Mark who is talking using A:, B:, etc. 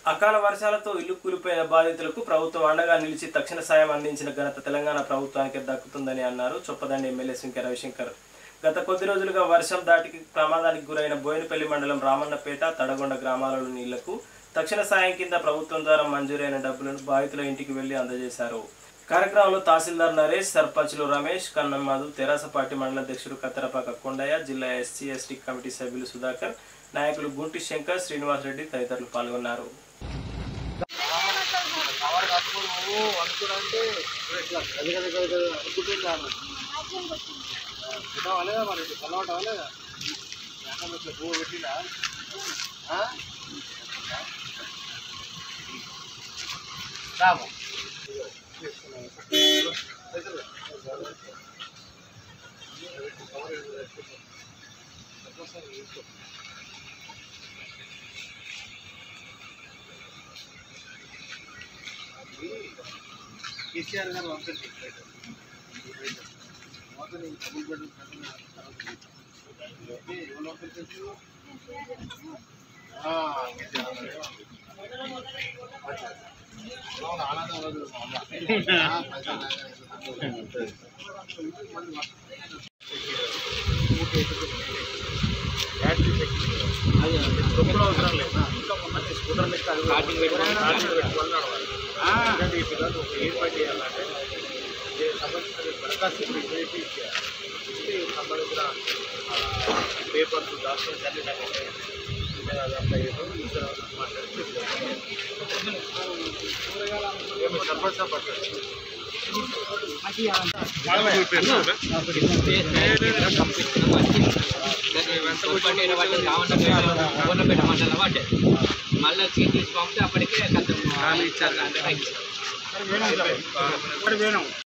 A: అకాల వర్షాలతో ఇల్లు కూలిపోయిన బాధితులకు ప్రభుత్వం అండగా నిలిచి తక్షణ సాయం అందించిన ఘనత తెలంగాణ ప్రభుత్వానికి దక్కుతుందని అన్నారు చొప్పదండి ఎమ్మెల్యే శంకర్ రవిశంకర్ గత కొద్ది రోజులుగా వర్షం దాటికి ప్రమాదానికి గురైన బోయినపల్లి మండలం రామన్నపేట తడగొండ గ్రామాలలోని ఇళ్లకు తక్షణ సాయం కింద ప్రభుత్వం ద్వారా మంజూరైన డబ్బులను బాధితుల ఇంటికి వెళ్లి అందజేశారు కార్యక్రమంలో తహసీల్దార్ నరేష్ సర్పంచ్లు రమేష్ కన్నమ్మధు తెరాస పార్టీ మండల అధ్యక్షుడు కత్తెరపాక కొండయ్య జిల్లా ఎస్సీ ఎస్టీ కమిటీ సభ్యులు సుధాకర్ నాయకులు గుంటి శంకర్ శ్రీనివాస్ రెడ్డి తదితరులు పాల్గొన్నారు
B: కేసీఆర్ గారు పంపించి ఎవరు పంపించారు పేపర్స్ డాక్యుమెంట్స్ అన్ని నాకు అప్లై చేసి సర్పంచ్ పట్టారు
C: మళ్ళీ సీట్ తీసి పంపితే అప్పటికే కథ ఇచ్చారు
B: వేణం